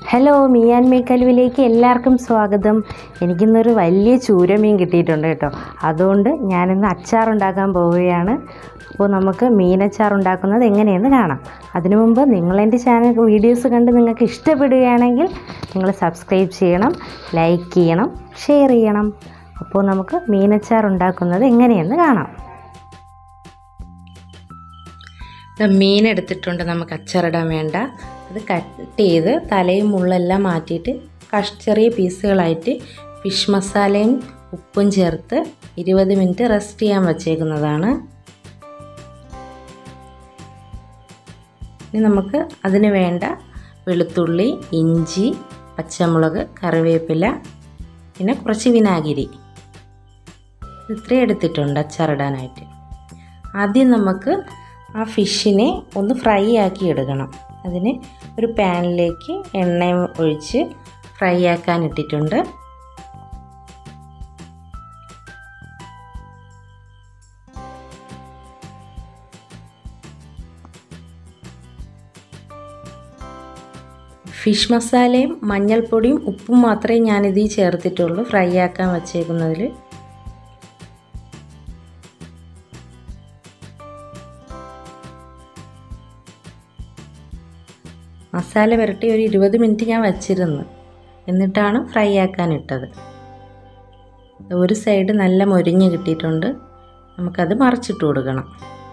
hello മീയാൻ മേക്കലുവിലേക്ക് എല്ലാവർക്കും സ്വാഗതം എനിക്കിന്നൊരു വലിയ ചൂരമീൻ കിട്ടിയിട്ടുണ്ട് കേട്ടോ അതുകൊണ്ട് ഞാനിന്ന് അച്ചാറുണ്ടാക്കാൻ പോവുകയാണ് അപ്പോൾ നമുക്ക് മീനച്ചാർ ഉണ്ടാക്കുന്നത് എങ്ങനെയെന്ന് കാണാം അതിനു മുമ്പ് നിങ്ങളെൻ്റെ ചാനൽ വീഡിയോസ് കണ്ട് നിങ്ങൾക്ക് ഇഷ്ടപ്പെടുകയാണെങ്കിൽ നിങ്ങൾ സബ്സ്ക്രൈബ് ചെയ്യണം ലൈക്ക് ചെയ്യണം ഷെയർ ചെയ്യണം അപ്പോൾ നമുക്ക് മീനച്ചാർ ഉണ്ടാക്കുന്നത് എങ്ങനെയെന്ന് കാണാം മീൻ എടുത്തിട്ടുണ്ട് നമുക്ക് അച്ചാറിടാൻ വേണ്ട അത് കട്ട് ചെയ്ത് തലയും മുള്ളെല്ലാം മാറ്റിയിട്ട് കഷ് ചെറിയ പീസുകളായിട്ട് ഫിഷ് മസാലയും ഉപ്പും ചേർത്ത് ഇരുപത് മിനിറ്റ് റെസ്റ്റ് ചെയ്യാൻ വച്ചേക്കുന്നതാണ് ഇനി നമുക്ക് അതിന് വേണ്ട വെളുത്തുള്ളി ഇഞ്ചി പച്ചമുളക് കറിവേപ്പില പിന്നെ കുറച്ച് വിനാഗിരി ഇത്രയും എടുത്തിട്ടുണ്ട് അച്ചാറിടാനായിട്ട് ആദ്യം നമുക്ക് ആ ഫിഷിനെ ഒന്ന് ഫ്രൈ ആക്കി എടുക്കണം അതിന് ഒരു പാനിലേക്ക് എണ്ണ ഒഴിച്ച് ഫ്രൈ ആക്കാൻ ഇട്ടിട്ടുണ്ട് ഫിഷ് മസാലയും മഞ്ഞൾപ്പൊടിയും ഉപ്പും മാത്രമേ ഞാനിതിൽ ചേർത്തിട്ടുള്ളൂ ഫ്രൈ ആക്കാൻ വച്ചേക്കുന്നതിൽ മസാല പുരട്ടി ഒരു ഇരുപത് മിനിറ്റ് ഞാൻ വച്ചിരുന്നു എന്നിട്ടാണ് ഫ്രൈ ആക്കാൻ ഇട്ടത് ഒരു സൈഡ് നല്ല മൊരിഞ്ഞ് കിട്ടിയിട്ടുണ്ട് നമുക്കത് മറിച്ചിട്ട് കൊടുക്കണം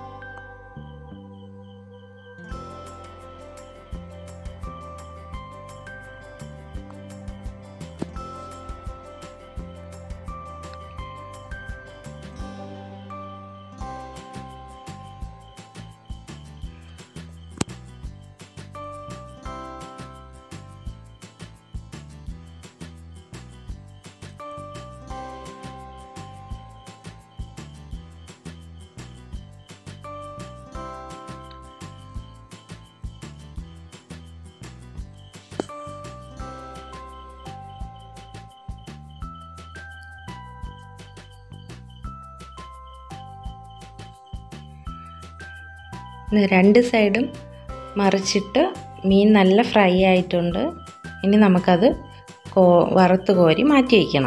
രണ്ട് സൈഡും മറിച്ചിട്ട് മീൻ നല്ല ഫ്രൈ ആയിട്ടുണ്ട് ഇനി നമുക്കത് കോ വറുത്ത് കോരി മാറ്റി വയ്ക്കണം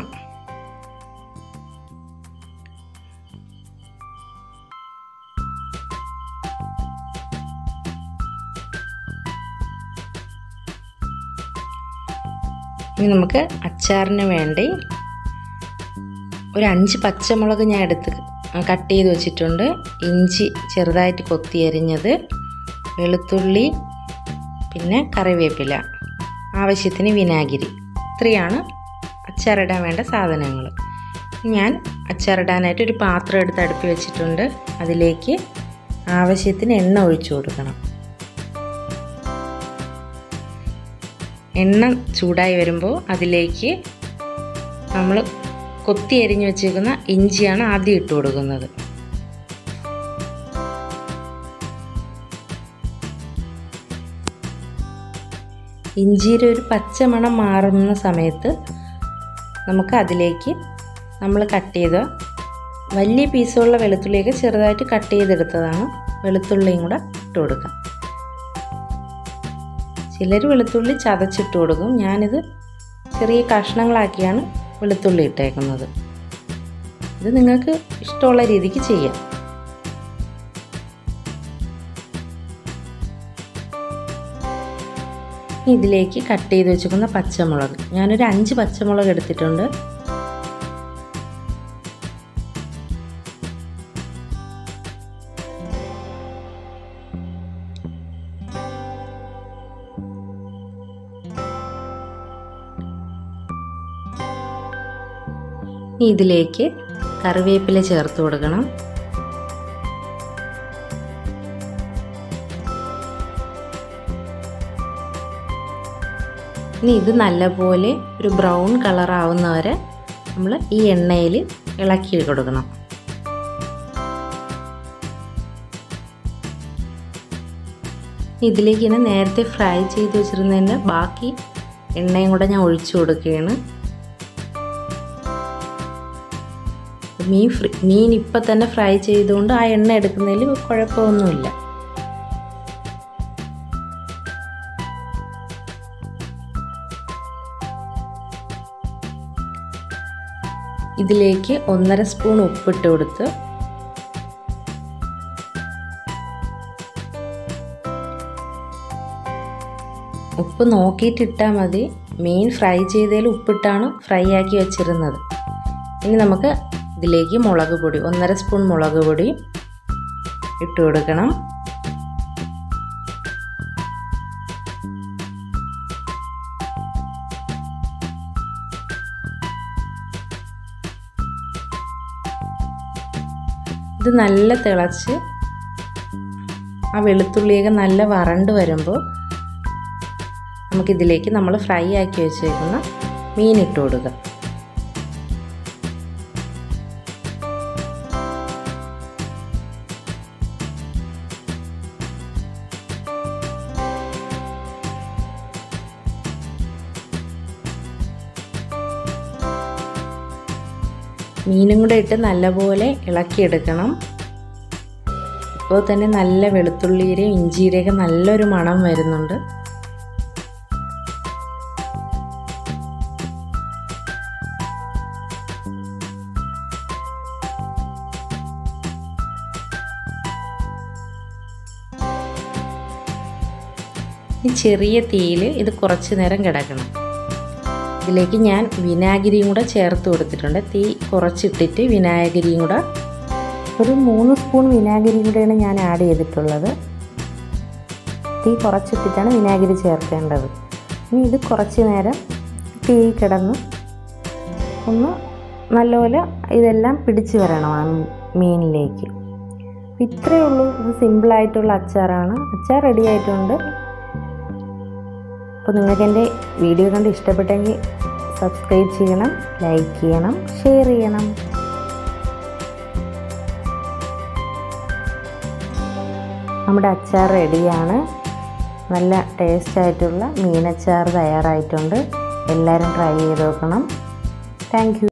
ഇനി നമുക്ക് അച്ചാറിന് വേണ്ടി ഒരു അഞ്ച് പച്ചമുളക് ഞാൻ എടുത്ത് കട്ട് ചെയ്ത് വെച്ചിട്ടുണ്ട് ഇഞ്ചി ചെറുതായിട്ട് കൊത്തി അരിഞ്ഞത് വെളുത്തുള്ളി പിന്നെ കറിവേപ്പില ആവശ്യത്തിന് വിനാഗിരി ഇത്രയാണ് അച്ചാറിടാൻ വേണ്ട സാധനങ്ങൾ ഞാൻ അച്ചാറിടാനായിട്ട് ഒരു പാത്രം എടുത്ത് അടുപ്പി വെച്ചിട്ടുണ്ട് അതിലേക്ക് ആവശ്യത്തിന് എണ്ണ ഒഴിച്ചു കൊടുക്കണം എണ്ണ ചൂടായി വരുമ്പോൾ അതിലേക്ക് നമ്മൾ കൊത്തി അരിഞ്ഞു വെച്ചേക്കുന്ന ഇഞ്ചിയാണ് ആദ്യം ഇട്ട് കൊടുക്കുന്നത് ഇഞ്ചിയുടെ ഒരു പച്ചമണം മാറുന്ന സമയത്ത് നമുക്ക് അതിലേക്ക് നമ്മൾ കട്ട് ചെയ്ത വലിയ പീസുള്ള വെളുത്തുള്ളിയൊക്കെ ചെറുതായിട്ട് കട്ട് ചെയ്തെടുത്തതാണ് വെളുത്തുള്ളിയും കൂടെ ഇട്ട് കൊടുക്കാം ചിലർ വെളുത്തുള്ളി ചതച്ചിട്ട് കൊടുക്കും ഞാനിത് ചെറിയ കഷ്ണങ്ങളാക്കിയാണ് വെളുത്തുള്ളി ഇട്ടേക്കുന്നത് ഇത് നിങ്ങൾക്ക് ഇഷ്ടമുള്ള രീതിക്ക് ചെയ്യാം ഇതിലേക്ക് കട്ട് ചെയ്ത് വെച്ചിരിക്കുന്ന പച്ചമുളക് ഞാനൊരു അഞ്ച് പച്ചമുളക് എടുത്തിട്ടുണ്ട് ഇതിലേക്ക് കറിവേപ്പില ചേർത്ത് കൊടുക്കണം ഇനി ഇത് നല്ലപോലെ ഒരു ബ്രൗൺ കളർ ആവുന്നവരെ നമ്മൾ ഈ എണ്ണയിൽ ഇളക്കി കൊടുക്കണം ഇതിലേക്ക് ഇനി നേരത്തെ ഫ്രൈ ചെയ്ത് വെച്ചിരുന്നതിൻ്റെ ബാക്കി എണ്ണയും കൂടെ ഞാൻ ഒഴിച്ചു കൊടുക്കുകയാണ് മീൻ ഫ്രീ മീൻ ഇപ്പം തന്നെ ഫ്രൈ ചെയ്തുകൊണ്ട് ആ എണ്ണ എടുക്കുന്നതിൽ കുഴപ്പമൊന്നുമില്ല ഇതിലേക്ക് ഒന്നര സ്പൂൺ ഉപ്പിട്ട് കൊടുത്ത് ഉപ്പ് നോക്കിയിട്ട് ഇട്ടാൽ മതി മീൻ ഫ്രൈ ചെയ്തതിൽ ഉപ്പിട്ടാണ് ഫ്രൈ ആക്കി വെച്ചിരുന്നത് ഇനി നമുക്ക് ഇതിലേക്ക് മുളക് പൊടി ഒന്നര സ്പൂൺ മുളക് പൊടി ഇട്ട് കൊടുക്കണം ഇത് നല്ല തിളച്ച് ആ വെളുത്തുള്ളിയൊക്കെ നല്ല വറണ്ട് വരുമ്പോൾ നമുക്കിതിലേക്ക് നമ്മൾ ഫ്രൈ ആക്കി വെച്ചേക്കുന്ന മീൻ ഇട്ട് കൊടുക്കുക മീനും കൂടെ ഇട്ട് നല്ലപോലെ ഇളക്കിയെടുക്കണം ഇപ്പോൾ തന്നെ നല്ല വെളുത്തുള്ളിയുടെയും ഇഞ്ചിയുടെയൊക്കെ നല്ലൊരു മണം വരുന്നുണ്ട് ഈ ചെറിയ തീയിൽ ഇത് കുറച്ച് നേരം കിടക്കണം ഇതിലേക്ക് ഞാൻ വിനാഗിരിയും കൂടെ ചേർത്ത് കൊടുത്തിട്ടുണ്ട് തീ കുറച്ചിട്ടിട്ട് വിനാഗിരിയും കൂടെ ഒരു മൂന്ന് സ്പൂൺ വിനാഗിരിയും കൂടെയാണ് ഞാൻ ആഡ് ചെയ്തിട്ടുള്ളത് തീ കുറച്ചിട്ടിട്ടാണ് വിനാഗിരി ചേർക്കേണ്ടത് ഇനി ഇത് കുറച്ച് നേരം തീ കിടന്ന് ഒന്ന് നല്ലപോലെ ഇതെല്ലാം പിടിച്ച് വരണം ആ മീനിലേക്ക് ഇത്രയേ ഉള്ളൂ ഇത് സിമ്പിളായിട്ടുള്ള അച്ചാറാണ് അച്ചാർ റെഡി ആയിട്ടുണ്ട് അപ്പോൾ നിങ്ങൾക്ക് എൻ്റെ വീഡിയോ കണ്ട് ഇഷ്ടപ്പെട്ടെങ്കിൽ സബ്സ്ക്രൈബ് ചെയ്യണം ലൈക്ക് ചെയ്യണം ഷെയർ ചെയ്യണം നമ്മുടെ അച്ചാർ റെഡിയാണ് നല്ല ടേസ്റ്റ് ആയിട്ടുള്ള മീനച്ചാർ തയ്യാറായിട്ടുണ്ട് എല്ലാവരും ട്രൈ ചെയ്ത് നോക്കണം താങ്ക്